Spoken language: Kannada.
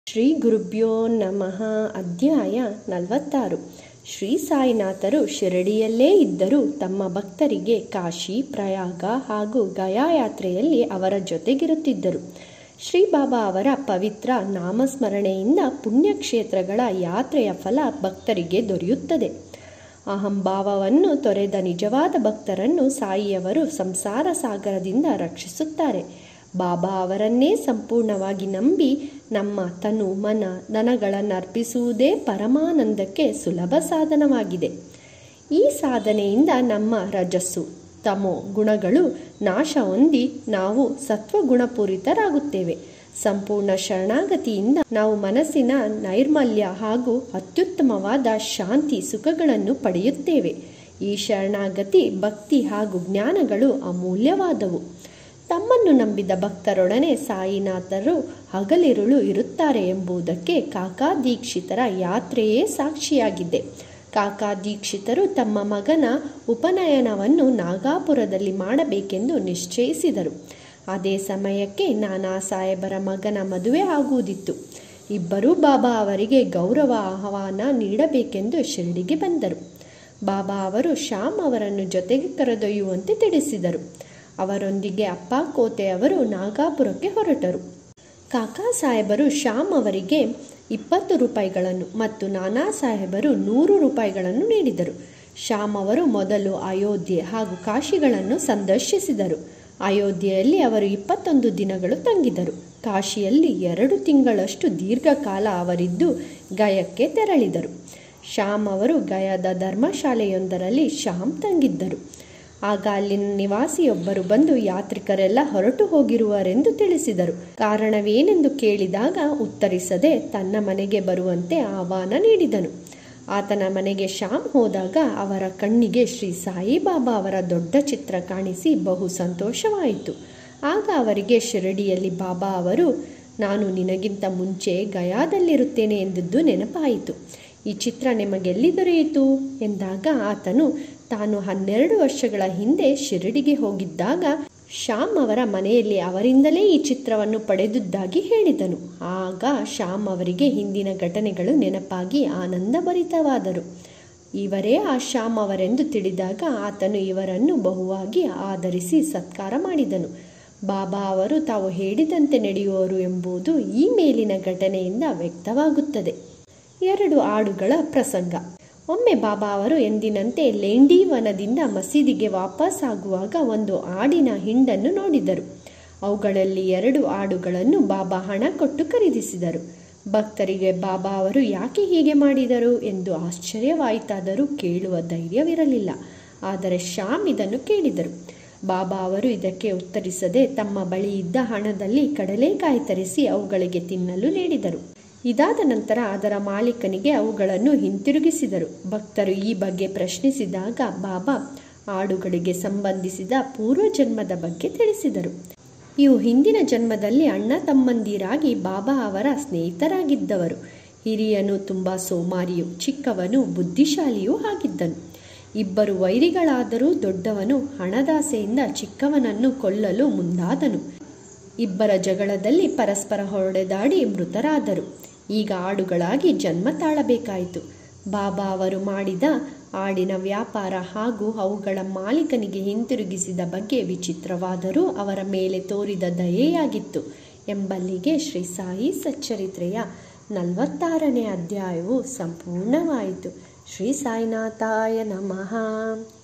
ಶ್ರೀ ಗುರುಭ್ಯೋ ನಮಃ ಅಧ್ಯಾಯ ನಲವತ್ತಾರು ಶ್ರೀ ಸಾಯಿನಾಥರು ಶಿರಡಿಯಲ್ಲೇ ಇದ್ದರೂ ತಮ್ಮ ಭಕ್ತರಿಗೆ ಕಾಶಿ ಪ್ರಯಾಗ ಹಾಗೂ ಗಯಾ ಯಾತ್ರೆಯಲ್ಲಿ ಅವರ ಜೊತೆಗಿರುತ್ತಿದ್ದರು ಶ್ರೀ ಬಾಬಾ ಅವರ ಪವಿತ್ರ ನಾಮಸ್ಮರಣೆಯಿಂದ ಪುಣ್ಯಕ್ಷೇತ್ರಗಳ ಯಾತ್ರೆಯ ಫಲ ಭಕ್ತರಿಗೆ ದೊರೆಯುತ್ತದೆ ಅಹಂಭಾವವನ್ನು ತೊರೆದ ನಿಜವಾದ ಭಕ್ತರನ್ನು ಸಾಯಿಯವರು ಸಂಸಾರ ಸಾಗರದಿಂದ ರಕ್ಷಿಸುತ್ತಾರೆ ಬಾಬಾ ಅವರನ್ನೇ ಸಂಪೂರ್ಣವಾಗಿ ನಂಬಿ ನಮ್ಮ ತನು ಮನ ದನಗಳನ್ನು ಅರ್ಪಿಸುವುದೇ ಪರಮಾನಂದಕ್ಕೆ ಸುಲಭ ಸಾಧನವಾಗಿದೆ ಈ ಸಾಧನೆಯಿಂದ ನಮ್ಮ ರಜಸ್ಸು ತಮೋ ಗುಣಗಳು ನಾಶ ಹೊಂದಿ ನಾವು ಸತ್ವಗುಣಪೂರಿತರಾಗುತ್ತೇವೆ ಸಂಪೂರ್ಣ ಶರಣಾಗತಿಯಿಂದ ನಾವು ಮನಸ್ಸಿನ ನೈರ್ಮಲ್ಯ ಹಾಗೂ ಅತ್ಯುತ್ತಮವಾದ ಶಾಂತಿ ಸುಖಗಳನ್ನು ಪಡೆಯುತ್ತೇವೆ ಈ ಶರಣಾಗತಿ ಭಕ್ತಿ ಹಾಗೂ ಜ್ಞಾನಗಳು ಅಮೂಲ್ಯವಾದವು ತಮ್ಮನ್ನು ನಂಬಿದ ಭಕ್ತರೊಡನೆ ಸಾಯಿನಾಥರು ಹಗಲಿರುಳು ಇರುತ್ತಾರೆ ಎಂಬುದಕ್ಕೆ ಕಾಕಾ ದೀಕ್ಷಿತರ ಯಾತ್ರೆಯೇ ಸಾಕ್ಷಿಯಾಗಿದೆ ಕಾಕಾ ದೀಕ್ಷಿತರು ತಮ್ಮ ಮಗನ ಉಪನಯನವನ್ನು ನಾಗಾಪುರದಲ್ಲಿ ಮಾಡಬೇಕೆಂದು ನಿಶ್ಚಯಿಸಿದರು ಅದೇ ಸಮಯಕ್ಕೆ ನಾನಾ ಸಾಹೇಬರ ಮಗನ ಮದುವೆ ಆಗುವುದಿತ್ತು ಇಬ್ಬರೂ ಬಾಬಾ ಅವರಿಗೆ ಗೌರವ ಆಹ್ವಾನ ನೀಡಬೇಕೆಂದು ಶಿರಡಿಗೆ ಬಂದರು ಬಾಬಾ ಅವರು ಶ್ಯಾಮ್ ಅವರನ್ನು ಜೊತೆಗೆ ಕರೆದೊಯ್ಯುವಂತೆ ತಿಳಿಸಿದರು ಅವರೊಂದಿಗೆ ಅಪ್ಪ ಕೋತೆ ಅವರು ನಾಗಾಪುರಕ್ಕೆ ಹೊರಟರು ಕಾಕಾ ಸಾಹೇಬರು ಶ್ಯಾಮ್ ಅವರಿಗೆ ಇಪ್ಪತ್ತು ರೂಪಾಯಿಗಳನ್ನು ಮತ್ತು ನಾನಾ ಸಾಹೇಬರು ನೂರು ರೂಪಾಯಿಗಳನ್ನು ನೀಡಿದರು ಶ್ಯಾಮ್ ಅವರು ಮೊದಲು ಅಯೋಧ್ಯೆ ಹಾಗೂ ಕಾಶಿಗಳನ್ನು ಸಂದರ್ಶಿಸಿದರು ಅಯೋಧ್ಯೆಯಲ್ಲಿ ಅವರು ಇಪ್ಪತ್ತೊಂದು ದಿನಗಳು ತಂಗಿದರು ಕಾಶಿಯಲ್ಲಿ ಎರಡು ತಿಂಗಳಷ್ಟು ದೀರ್ಘಕಾಲ ಅವರಿದ್ದು ಗಯಕ್ಕೆ ತೆರಳಿದರು ಶ್ಯಾಮ್ ಅವರು ಗಯಾದ ಧರ್ಮಶಾಲೆಯೊಂದರಲ್ಲಿ ಶ್ಯಾಮ್ ತಂಗಿದ್ದರು ಆಗ ಅಲ್ಲಿನ ನಿವಾಸಿಯೊಬ್ಬರು ಬಂದು ಯಾತ್ರಿಕರೆಲ್ಲ ಹೊರಟು ಹೋಗಿರುವರೆಂದು ತಿಳಿಸಿದರು ಕಾರಣವೇನೆಂದು ಕೇಳಿದಾಗ ಉತ್ತರಿಸದೆ ತನ್ನ ಮನೆಗೆ ಬರುವಂತೆ ಆಹ್ವಾನ ನೀಡಿದನು ಆತನ ಮನೆಗೆ ಶ್ಯಾಮ್ ಹೋದಾಗ ಅವರ ಕಣ್ಣಿಗೆ ಶ್ರೀ ಸಾಯಿಬಾಬಾ ಅವರ ದೊಡ್ಡ ಚಿತ್ರ ಕಾಣಿಸಿ ಬಹು ಸಂತೋಷವಾಯಿತು ಆಗ ಅವರಿಗೆ ಶಿರಡಿಯಲ್ಲಿ ಬಾಬಾ ಅವರು ನಾನು ನಿನಗಿಂತ ಮುಂಚೆ ಗಯಾದಲ್ಲಿರುತ್ತೇನೆ ಎಂದದ್ದು ನೆನಪಾಯಿತು ಈ ಚಿತ್ರ ನಿಮಗೆಲ್ಲಿ ದೊರೆಯಿತು ಎಂದಾಗ ಆತನು ತಾನು ಹನ್ನೆರಡು ವರ್ಷಗಳ ಹಿಂದೆ ಶಿರಡಿಗೆ ಹೋಗಿದ್ದಾಗ ಶ್ಯಾಮ್ ಅವರ ಮನೆಯಲ್ಲಿ ಅವರಿಂದಲೇ ಈ ಚಿತ್ರವನ್ನು ಪಡೆದುದಾಗಿ ಹೇಳಿದನು ಆಗ ಶ್ಯಾಮ್ ಅವರಿಗೆ ಹಿಂದಿನ ಘಟನೆಗಳು ನೆನಪಾಗಿ ಆನಂದಭರಿತವಾದರು ಇವರೇ ಆ ಶ್ಯಾಮ್ ಅವರೆಂದು ತಿಳಿದಾಗ ಆತನು ಇವರನ್ನು ಬಹುವಾಗಿ ಆಧರಿಸಿ ಸತ್ಕಾರ ಮಾಡಿದನು ಬಾಬಾ ಅವರು ತಾವು ಹೇಳಿದಂತೆ ನಡೆಯುವರು ಎಂಬುದು ಈ ಮೇಲಿನ ಘಟನೆಯಿಂದ ವ್ಯಕ್ತವಾಗುತ್ತದೆ ಎರಡು ಆಡುಗಳ ಪ್ರಸಂಗ ಒಮ್ಮೆ ಬಾಬಾ ಅವರು ಎಂದಿನಂತೆ ಲೇಂಡಿ ವನದಿಂದ ಮಸೀದಿಗೆ ವಾಪಸ್ ಆಗುವಾಗ ಒಂದು ಆಡಿನ ಹಿಂಡನ್ನು ನೋಡಿದರು ಅವುಗಳಲ್ಲಿ ಎರಡು ಆಡುಗಳನ್ನು ಬಾಬಾ ಹಣ ಕೊಟ್ಟು ಖರೀದಿಸಿದರು ಭಕ್ತರಿಗೆ ಬಾಬಾ ಅವರು ಯಾಕೆ ಹೀಗೆ ಮಾಡಿದರು ಎಂದು ಆಶ್ಚರ್ಯವಾಯಿತಾದರೂ ಕೇಳುವ ಧೈರ್ಯವಿರಲಿಲ್ಲ ಆದರೆ ಶ್ಯಾಮ್ ಇದನ್ನು ಕೇಳಿದರು ಬಾಬಾ ಅವರು ಇದಕ್ಕೆ ಉತ್ತರಿಸದೆ ತಮ್ಮ ಬಳಿ ಇದ್ದ ಹಣದಲ್ಲಿ ಕಡಲೆಕಾಯಿ ತರಿಸಿ ಅವುಗಳಿಗೆ ತಿನ್ನಲು ನೀಡಿದರು ಇದಾದ ನಂತರ ಅದರ ಮಾಲೀಕನಿಗೆ ಅವುಗಳನ್ನು ಹಿಂತಿರುಗಿಸಿದರು ಭಕ್ತರು ಈ ಬಗ್ಗೆ ಪ್ರಶ್ನಿಸಿದಾಗ ಬಾಬಾ ಆಡುಗಳಿಗೆ ಸಂಬಂಧಿಸಿದ ಪೂರ್ವ ಜನ್ಮದ ಬಗ್ಗೆ ತಿಳಿಸಿದರು ಇವು ಹಿಂದಿನ ಜನ್ಮದಲ್ಲಿ ಅಣ್ಣ ತಮ್ಮಂದಿರಾಗಿ ಬಾಬಾ ಅವರ ಸ್ನೇಹಿತರಾಗಿದ್ದವರು ಹಿರಿಯನು ತುಂಬ ಸೋಮಾರಿಯು ಚಿಕ್ಕವನು ಬುದ್ಧಿಶಾಲಿಯೂ ಆಗಿದ್ದನು ಇಬ್ಬರು ವೈರಿಗಳಾದರೂ ದೊಡ್ಡವನು ಹಣದಾಸೆಯಿಂದ ಚಿಕ್ಕವನನ್ನು ಕೊಲ್ಲಲು ಮುಂದಾದನು ಇಬ್ಬರ ಜಗಳದಲ್ಲಿ ಪರಸ್ಪರ ಹೊಡೆದಾಡಿ ಮೃತರಾದರು ಈಗ ಆಡುಗಳಾಗಿ ಜನ್ಮ ತಾಳಬೇಕಾಯಿತು ಬಾಬಾ ಅವರು ಮಾಡಿದ ಆಡಿನ ವ್ಯಾಪಾರ ಹಾಗೂ ಅವುಗಳ ಮಾಲೀಕನಿಗೆ ಹಿಂತಿರುಗಿಸಿದ ಬಗ್ಗೆ ವಿಚಿತ್ರವಾದರೂ ಅವರ ಮೇಲೆ ತೋರಿದ ದಯೆಯಾಗಿತ್ತು ಎಂಬಲ್ಲಿಗೆ ಶ್ರೀ ಸಾಯಿ ಸಚ್ಚರಿತ್ರೆಯ ನಲವತ್ತಾರನೇ ಅಧ್ಯಾಯವು ಸಂಪೂರ್ಣವಾಯಿತು ಶ್ರೀ ಸಾಯಿನಾಥಾಯ ನಮಃ